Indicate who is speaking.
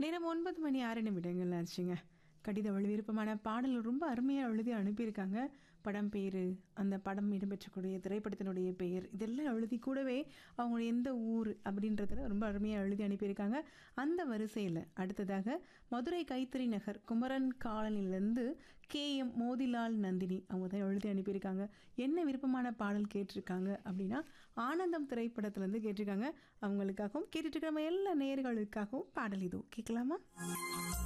Speaker 1: நேரம் ஒன்பது மணி ஆறு நிமிடங்கள் ஆச்சுங்க கடித வழி விருப்பமான பாடல் ரொம்ப அருமையாக எழுதி அனுப்பியிருக்காங்க படம் பேர் அந்த படம் இடம்பெற்றக்கூடிய திரைப்படத்தினுடைய பெயர் இதெல்லாம் எழுதி கூடவே அவங்க எந்த ஊர் அப்படின்றதுல ரொம்ப அருமையாக எழுதி அனுப்பியிருக்காங்க அந்த வரிசையில் அடுத்ததாக மதுரை கைத்தறி நகர் குமரன் காலனிலேருந்து கே எம் மோதிலால் நந்தினி அவங்க தான் எழுதி அனுப்பியிருக்காங்க என்ன விருப்பமான பாடல் கேட்டிருக்காங்க அப்படின்னா ஆனந்தம் திரைப்படத்துலேருந்து கேட்டிருக்காங்க அவங்களுக்காகவும் கேட்டுட்டு இருக்கிற நம்ம எல்லா நேயர்களுக்காகவும் பாடல் இதோ கேட்கலாமா